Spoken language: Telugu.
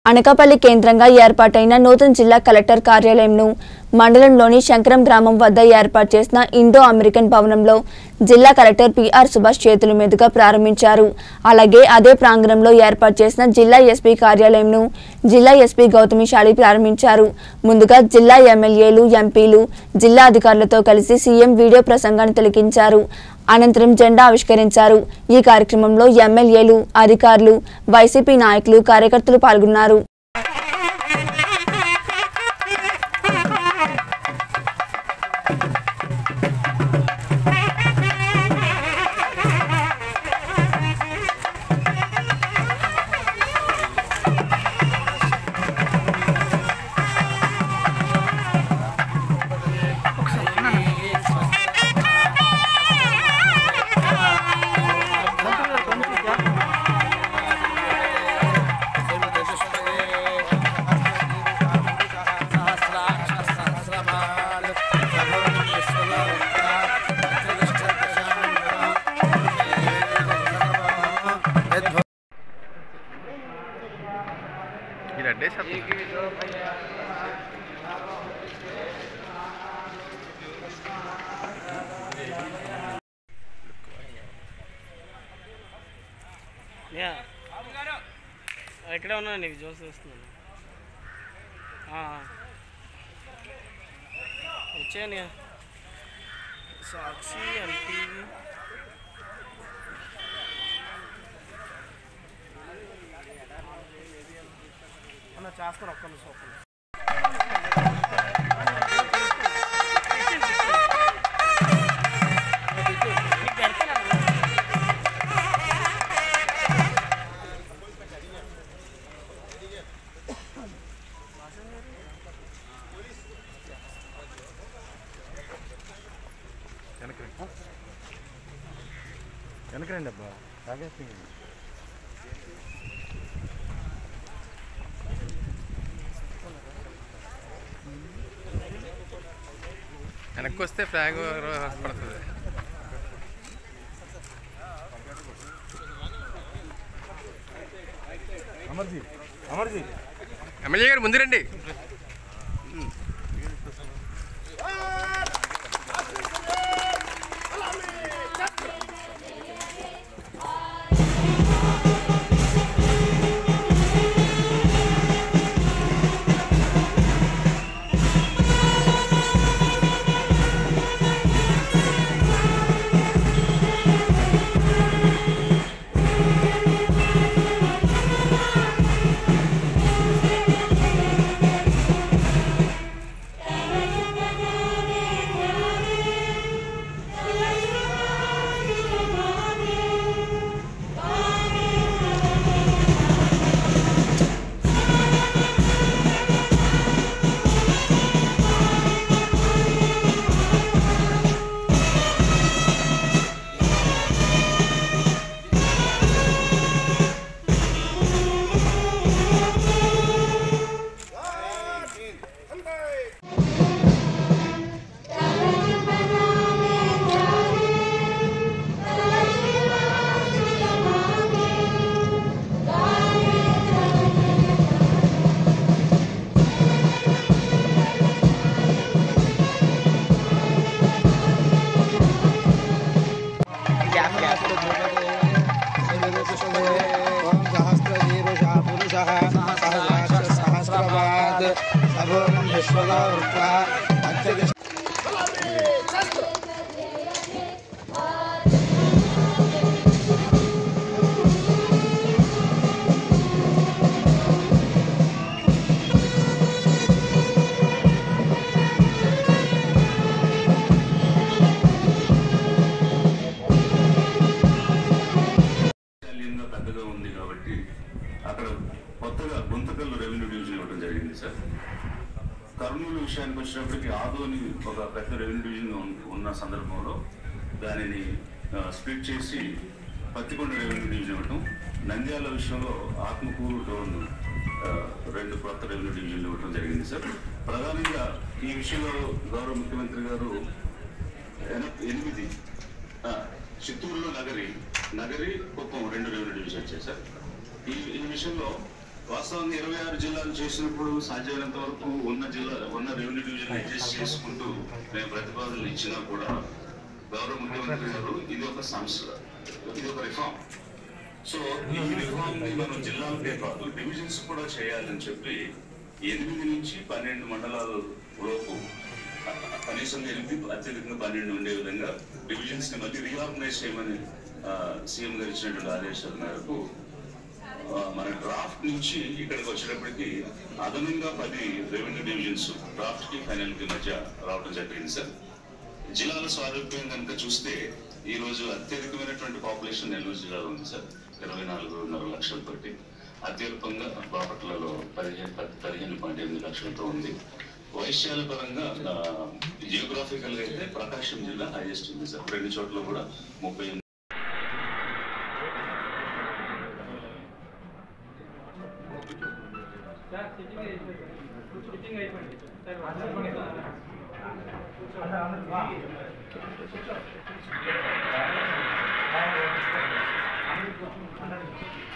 అనకాపల్లి కేంద్రంగా ఏర్పాటైన నూతన జిల్లా కలెక్టర్ కార్యాలయంను మండలంలోని శంకరం గ్రామం వద్ద ఏర్పాటు చేసిన ఇండో అమెరికన్ భవనంలో జిల్లా కలెక్టర్ పిఆర్ సుభాష్ చేతుల మీదుగా ప్రారంభించారు అలాగే అదే ప్రాంగణంలో ఏర్పాటు చేసిన జిల్లా ఎస్పీ కార్యాలయంను జిల్లా ఎస్పీ గౌతమి శాలి ప్రారంభించారు ముందుగా జిల్లా ఎమ్మెల్యేలు ఎంపీలు జిల్లా అధికారులతో కలిసి సీఎం వీడియో ప్రసంగాన్ని తిలకించారు అనంతరం జెండా ఆవిష్కరించారు ఈ కార్యక్రమంలో ఎమ్మెల్యేలు అధికారులు వైసీపీ నాయకులు కార్యకర్తలు పాల్గొన్నారు మీరు అడ్డేసి యా ఇక్కడే ఉన్నాను నీకు చూసి వస్తున్నాను ఆ. వచ్చాను యా. సాక్షి ఎల్టీవీ అన్న చేస్తాను ఒక్క నిమిషం ఒక్క నిమిషం నీకు పెడతానన్నా. వెనక్కి వెనక్కి రండి అబ్బా తాగేస్తుంది వెనక్కి వస్తే ఫ్లాగ్ పడుతుంది అమర్జీత్ అమర్జీత్ ఎమ్మెల్యే గారు ముందు రండి ఓం సహస్రశీరుషా పురుషः సహస్రాక్ష సహస్రపాద్ సర్వం విశ్వదా వృత్వా అత్యధిష్ట శాల్యంగా పెద్దగా ఉంది కాబట్టి అక్కడ కొత్తగా గుంతకల్లు రెవెన్యూ డివిజన్ ఇవ్వడం జరిగింది సార్ కర్నూలు విషయానికి వచ్చినప్పటికీ ఆదోని ఒక పెద్ద రెవెన్యూ డివిజన్ ఉన్- ఉన్న సందర్భంలో దానిని ఆ, స్ప్లిట్ చేసి పత్తికొండ రెవెన్యూ డివిజన్ ఇవ్వటం నంద్యాల విషయంలో ఆత్మకూరు డోన్ ఆ, రెండు కొత్త రెవెన్యూ డివిజన్లు ఇవ్వడం జరిగింది సార్ ప్రధానంగా ఈ విషయంలో గౌరవ ముఖ్యమంత్రి గారు ఎన- ఎనిమిది ఆ, చిత్తూరులో నగరి నగరి కుప్పం రెండు రెవెన్యూ డివిజన్ వచ్చాయి సార్ ఈ ఈ విషయంలో వాస్తవంగా ఇరవై ఆరు జిల్లాలు చేసినప్పుడు సాధ్యమైనంత వరకు ఉన్న జిల్లా ఉన్న రెవెన్యూ డివిజన్ అడ్జస్ట్ చేసుకుంటూ మేము ప్రతిపాదనలు ఇచ్చినా కూడా గౌరవ ముఖ్యమంత్రి గారు ఇది ఒక సంస్థ ఇది ఒక రిఫార్మ్ సో ఈ రిఫార్మ్ ని మనం జిల్లాలకే కాదు డివిజన్స్ కూడా చేయాలని చెప్పి ఎనిమిది నుంచి పన్నెండు మండలాల లోపు కనీసం ఎనిమిది అత్యధికంగా పన్నెండు ఉండే విధంగా డివిజన్స్ ని మళ్ళీ రీఆర్గనైజ్ చేయమని ఆ, సీఎం గారు ఇచ్చినటువంటి ఆదేశాల మేరకు ఆ, మన డ్రాఫ్ట్ నుంచి ఇక్కడికి వచ్చేటప్పటికి అదనంగా పది రెవెన్యూ డివిజన్స్ డ్రాఫ్ట్ కి ఫైనల్ కి మధ్య రావడం జరిగింది సార్ జిల్లాల స్వారూప్యం కనుక చూస్తే ఈ రోజు అత్యధికమైనటువంటి పాపులేషన్ నెల్లూరు జిల్లాలో ఉంది సార్ ఇరవై నాలుగున్నర లక్షలతోటి అత్యల్పంగా బాపట్లలో పదిహేను పది- పదిహేను పాయింట్ ఎనిమిది లక్షలతో ఉంది వైశ్యాల పరంగా జియోగ్రాఫికల్ గా అయితే ప్రకాశం జిల్లా హైయెస్ట్ ఉంది సార్ రెండు చోట్ల కూడా ముప్పై ఎనిమిది అందరూ